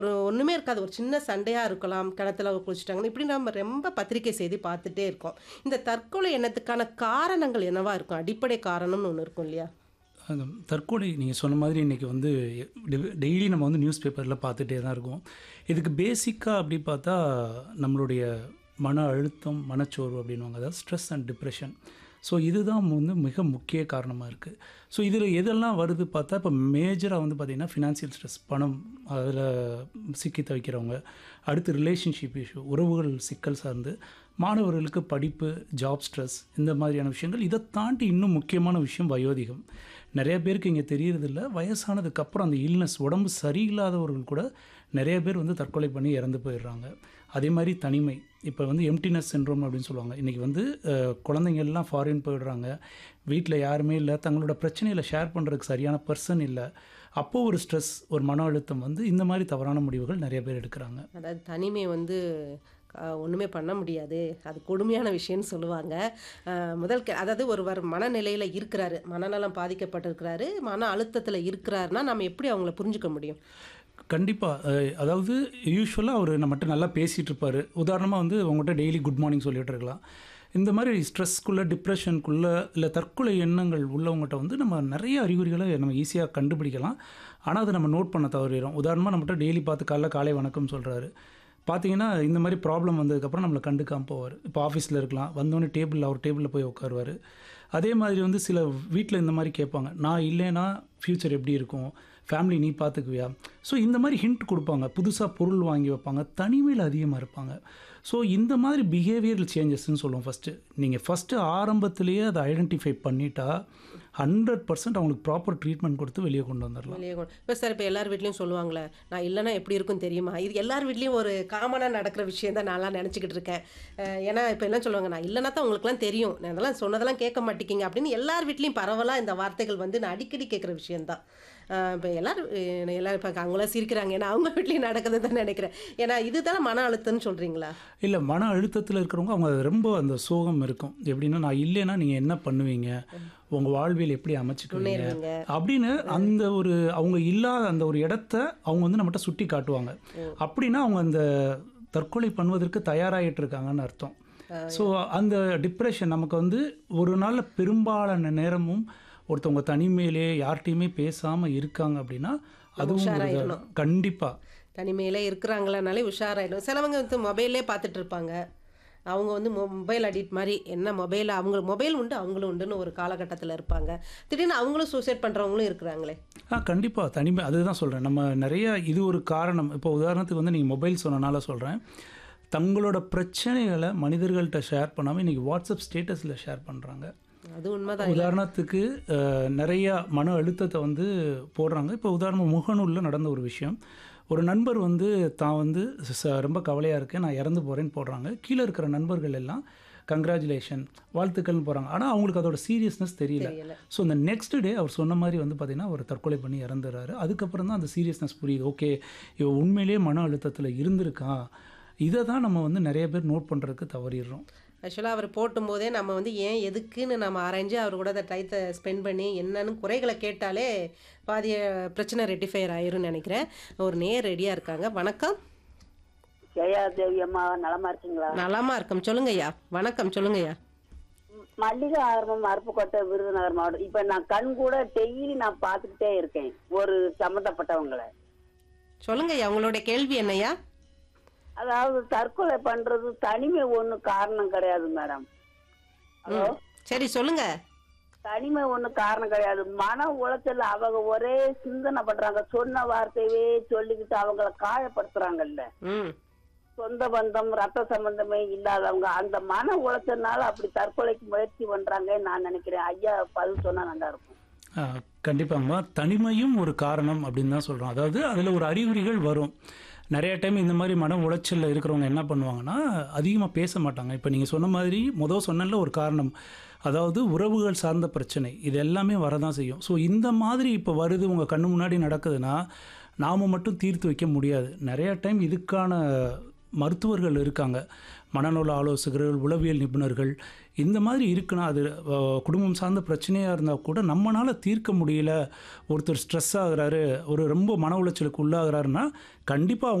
ஒரு ஒண்ணுமே இருக்காது. ஒரு சின்ன சண்டையா இருக்கலாம். கிணத்துல குளிச்சுட்டாங்கன்னு இப்படி நம்ம ரொம்ப பத்திரிக்கை செய்தி பார்த்துட்டே இருக்கோம். இந்த தற்கொலை எண்ணத்துக்கான காரணங்கள் என்னவா இருக்கும்? அடிப்படை காரணம்னு ஒண்ணு இருக்கும் இல்லையா? அந்த தற்கொலை நீங்கள் சொன்ன மாதிரி இன்றைக்கி வந்து டெய்லி நம்ம வந்து நியூஸ் பேப்பரில் பார்த்துட்டே தான் இருக்கோம் இதுக்கு பேசிக்காக அப்படி பார்த்தா நம்மளுடைய மன அழுத்தம் மனச்சோர்வு அப்படின்வாங்க அதாவது ஸ்ட்ரெஸ் அண்ட் டிப்ரெஷன் ஸோ இதுதான் வந்து மிக முக்கிய காரணமாக இருக்குது ஸோ இதில் எதெல்லாம் வருது பார்த்தா இப்போ மேஜராக வந்து பார்த்திங்கன்னா ஃபினான்சியல் ஸ்ட்ரெஸ் பணம் அதில் சிக்கி தவிக்கிறவங்க அடுத்து ரிலேஷன்ஷிப் இஷ்யூ உறவுகள் சிக்கல் சார்ந்து மாணவர்களுக்கு படிப்பு ஜாப் ஸ்ட்ரெஸ் இந்த மாதிரியான விஷயங்கள் இதை தாண்டி இன்னும் முக்கியமான விஷயம் வயோதிகம் நிறைய பேருக்கு இங்கே தெரியறதில்ல வயசானதுக்கப்புறம் அந்த இல்னஸ் உடம்பு சரியில்லாதவர்கள் கூட நிறைய பேர் வந்து தற்கொலை பண்ணி இறந்து போயிடுறாங்க அதே மாதிரி தனிமை இப்போ வந்து எம்டினஸ் சின்ரோம் அப்படின்னு சொல்லுவாங்க இன்றைக்கி வந்து அஹ், குழந்தைங்க எல்லாம் ஃபாரின் போயிடுறாங்க வீட்டில் யாருமே இல்லை தங்களோட பிரச்சனையில் ஷேர் பண்ணுறதுக்கு சரியான பர்சன் இல்லை அப்போது ஒரு ஸ்ட்ரெஸ் ஒரு மன அழுத்தம் வந்து இந்த மாதிரி தவறான முடிவுகள் நிறைய பேர் எடுக்கிறாங்க அதாவது தனிமை வந்து அ, ஒண்ணுமே பண்ண முடியாது. அது கொடுமையான விஷயம்னு சொல்லுவாங்க. அ, முதல் கே அதாவது ஒருவர் மனநிலையில இருக்கிறாரு. மனநலம் பாதிக்கப்பட்டிருக்கிறாரு. மன அழுத்தத்துல இருக்கிறாருன்னா, நம்ம எப்படி அவங்கள புரிஞ்சுக்க முடியும்? கண்டிப்பாக அதாவது யூஸ்வலாக அவர் நம்மகிட்ட நல்லா பேசிகிட்டு இருப்பார் உதாரணமாக வந்து உங்கள்கிட்ட டெய்லி குட் மார்னிங் சொல்லிட்டு இருக்கலாம் இந்த மாதிரி ஸ்ட்ரெஸ்க்குள்ளே டிப்ரெஷனுக்குள்ளே இல்லை தற்கொலை எண்ணங்கள் உள்ளவங்ககிட்ட வந்து நம்ம நிறைய அறிகுறிகளை நம்ம ஈஸியாக கண்டுபிடிக்கலாம் ஆனால் அதை நம்ம நோட் பண்ண தவறிடும் உதாரணமாக நம்மகிட்ட டெய்லி பார்த்து காலைல காலை வணக்கம் சொல்கிறாரு பார்த்தீங்கன்னா இந்த மாதிரி ப்ராப்ளம் வந்ததுக்கப்புறம் நம்மளை கண்டுக்காம போவார் இப்போ ஆஃபீஸில் இருக்கலாம் வந்தோடனே டேபிளில் அவர் டேபிளில் போய் உட்காருவார் அதே மாதிரி வந்து சில வீட்டில் இந்த மாதிரி கேட்பாங்க நான் இல்லைன்னா ஃப்யூச்சர் எப்படி இருக்கும் ஃபேமிலி நீ பார்த்துக்குவியா ஸோ இந்த மாதிரி ஹிண்ட் கொடுப்பாங்க புதுசாக பொருள் வாங்கி வைப்பாங்க தனிமையில் அதிகமாக இருப்பாங்க ஸோ இந்த மாதிரி பிஹேவியரல் சேஞ்சஸ்ன்னு சொல்லுவோம் ஃபஸ்ட்டு நீங்கள் ஃபஸ்ட்டு ஆரம்பத்திலேயே அதை ஐடென்டிஃபை பண்ணிட்டா ஹண்ட்ரட் பர்சன்ட் அவங்களுக்கு ப்ராப்பர் ட்ரீட்மெண்ட் கொடுத்து வெளியே கொண்டு வந்துடலாம் வெளியே கொண்டு இப்போ சார் இப்போ எல்லார் வீட்லேயும் சொல்லுவாங்களே நான் இல்லைன்னா எப்படி இருக்கும் தெரியுமா இது எல்லார் வீட்லேயும் ஒரு காமனாக நடக்கிற விஷயம் தான் நான்லாம் நினச்சிக்கிட்டு இருக்கேன் அஹ் ஏன்னா இப்போ எல்லாம் சொல்லுவாங்க நான் இல்லைன்னா தான் உங்களுக்குலாம் தெரியும் நான் அதெல்லாம் சொன்னதெல்லாம் கேட்க மாட்டேங்கிங்க அப்படின்னு எல்லார் வீட்லேயும் பரவலாக இந்த வார்த்தைகள் வந்து நான் அடிக்கடி கேட்குற விஷயம்தான் இப்போ எல்லாரும் அஹ் எல்லாரும் இப்போ அவங்களாம் சிரிக்கிறாங்க ஏன்னா அவங்க வீட்லேயும் நடக்குது தான் நினைக்கிறேன் ஏன்னா இதுதானே மன அழுத்தம்னு சொல்கிறீங்களா இல்லை மன அழுத்தத்தில் இருக்கிறவங்க அவங்க ரொம்ப அந்த சோகம் இருக்கும் எப்படின்னா நான் இல்லைன்னா நீங்கள் என்ன பண்ணுவீங்க உங்கள் வாழ்வியல் எப்படி அமைச்சுக்குவீங்க முன்னேறுவீங்க அப்படின்னு அந்த ஒரு அவங்க இல்லாத அந்த ஒரு இடத்த அவங்க வந்து நம்மகிட்ட சுட்டி காட்டுவாங்க அப்படின்னா அவங்க அந்த தற்கொலை பண்ணுவதற்கு தயாராகிட்டு இருக்காங்கன்னு அர்த்தம் ஸோ அந்த டிப்ரெஷன் நமக்கு வந்து ஒரு நாளில் பெரும்பாலான நேரமும் ஒருத்தவங்க தனிமையிலே யார்கிட்டையுமே பேசாமல் இருக்காங்க அப்படின்னா அதுவும் ஒரு உஷாராயிரணும். கண்டிப்பாக தனிமையில் இருக்கிறாங்களானாலே உஷாராயிடும் சிலவங்க வந்து மொபைல்லே பார்த்துட்டு இருப்பாங்க அவங்க வந்து மொபைல் அடிக்ட் மாதிரி என்ன மொபைல் அவங்க மொபைல் உண்டு அவங்களும் உண்டுன்னு ஒரு காலகட்டத்தில் இருப்பாங்க திடீர்னு அவங்களும் சூசைட் பண்ணுறவங்களும் இருக்கிறாங்களே ஆ கண்டிப்பாக தனிமை அதுதான் சொல்கிறேன் நம்ம நிறைய இது ஒரு காரணம் இப்போ உதாரணத்துக்கு வந்து நீங்கள் மொபைல் சொன்னனால சொல்கிறேன் தங்களோட பிரச்சனைகளை மனிதர்கள்ட்ட ஷேர் பண்ணாமல் இன்றைக்கி வாட்ஸ்அப் ஸ்டேட்டஸில் ஷேர் பண்ணுறாங்க அது உண்மைதான் உதாரணத்துக்கு அஹ், நிறைய மன அழுத்தத்தை வந்து போடுறாங்க இப்போ உதாரணம் முகநூலில் நடந்த ஒரு விஷயம் ஒரு நண்பர் வந்து தான் வந்து ச- ரொம்ப கவலையாக இருக்கேன் நான் இறந்து போகிறேன்னு போடுறாங்க கீழே இருக்கிற நண்பர்கள் எல்லாம் கங்க்ராச்சுலேஷன் வாழ்த்துக்கள்னு போகிறாங்க ஆனால் அவங்களுக்கு அதோட சீரியஸ்னஸ் தெரியல தெரியல ஸோ இந்த நெக்ஸ்ட் டே அவர் சொன்ன மாதிரி வந்து பார்த்திங்கன்னா அவர் தற்கொலை பண்ணி இறந்துறாரு அதுக்கப்புறம் தான் அந்த சீரியஸ்னஸ் புரியுது ஓகே இவன் உண்மையிலேயே மன அழுத்தத்தில் இருந்திருக்கான் இதை தான் நம்ம வந்து நிறைய பேர் நோட் பண்ணுறதுக்கு தவறிடுறோம் ஆக்சுவலாக அவர் போட்டும் போதே நம்ம வந்து ஏன் எதுக்குன்னு நம்ம ஆராய்ஞ்சு அவர் கூட அந்த டயத்தை ஸ்பெண்ட் பண்ணி என்னன்னு குறைகளை கேட்டாலே பாதிய பிரச்சனை ரெட்டிஃபையர் ஆயிரும்னு நினைக்கிறேன் ஒரு நேர் ரெடியாக இருக்காங்க வணக்கம் ஜெயா தேவி அம்மா நலமா இருக்கீங்களா நலமா இருக்கும் சொல்லுங்கய்யா வணக்கம் சொல்லுங்கய்யா மல்லிகை ஆரம்பம் அருப்புக்கோட்டை விருதுநகர் மாவட்டம் இப்ப நான் கண் கூட டெய்லி நான் பார்த்துக்கிட்டே இருக்கேன் ஒரு சம்மந்தப்பட்டவங்களை சொல்லுங்கய்யா உங்களுடைய கேள்வி என்னய்யா அதாவது தற்கொலை பண்றது தனிமை ஒண்ணு காரணம் கிடையாது மேடம் ஹலோ சரி சொல்லுங்க தனிமை ஒண்ணு காரணம் கிடையாது மன உளைச்சல் அவங்க ஒரே சிந்தனை பண்றாங்க சொன்ன வார்த்தையவே சொல்லிக்கிட்டு அவங்கள காயப்படுத்துறாங்கல்ல ம் சொந்த பந்தம் ரத்த சம்பந்தமே இல்லாதவங்க அந்த மன உளைச்சல்னால அப்படி தற்கொலைக்கு முயற்சி பண்றாங்கன்னு நான் நினைக்கிறேன் ஐயா பதில் சொன்னா நல்லா இருக்கும் கண்டிப்பாங்கம்மா தனிமையும் ஒரு காரணம் அப்படின்னு தான் சொல்கிறோம் அதாவது அதில் ஒரு அறிகுறிகள் வரும் நிறைய டைம் இந்த மாதிரி மன உளைச்சலில் இருக்கிறவங்க என்ன பண்ணுவாங்கன்னா அதிகமாக பேச மாட்டாங்க இப்போ நீங்கள் சொன்ன மாதிரி மொதல் சொன்னல ஒரு காரணம் அதாவது உறவுகள் சார்ந்த பிரச்சனை இது எல்லாமே வரதான் செய்யும் ஸோ இந்த மாதிரி இப்போ வருது உங்கள் கண்ணு முன்னாடி நடக்குதுன்னா நாம் மட்டும் தீர்த்து வைக்க முடியாது நிறைய டைம் இதுக்கான மருத்துவர்கள் இருக்காங்க மனநல ஆலோசகர்கள் உளவியல் நிபுணர்கள் இந்த மாதிரி இருக்குன்னா அது அஹ், குடும்பம் சார்ந்த பிரச்சனையாக இருந்தால் கூட நம்மளால் தீர்க்க முடியல ஒருத்தர் ஸ்ட்ரெஸ் ஆகுறாரு ஒரு ரொம்ப மன உளைச்சலுக்கு உள்ளாகிறாருன்னா கண்டிப்பாக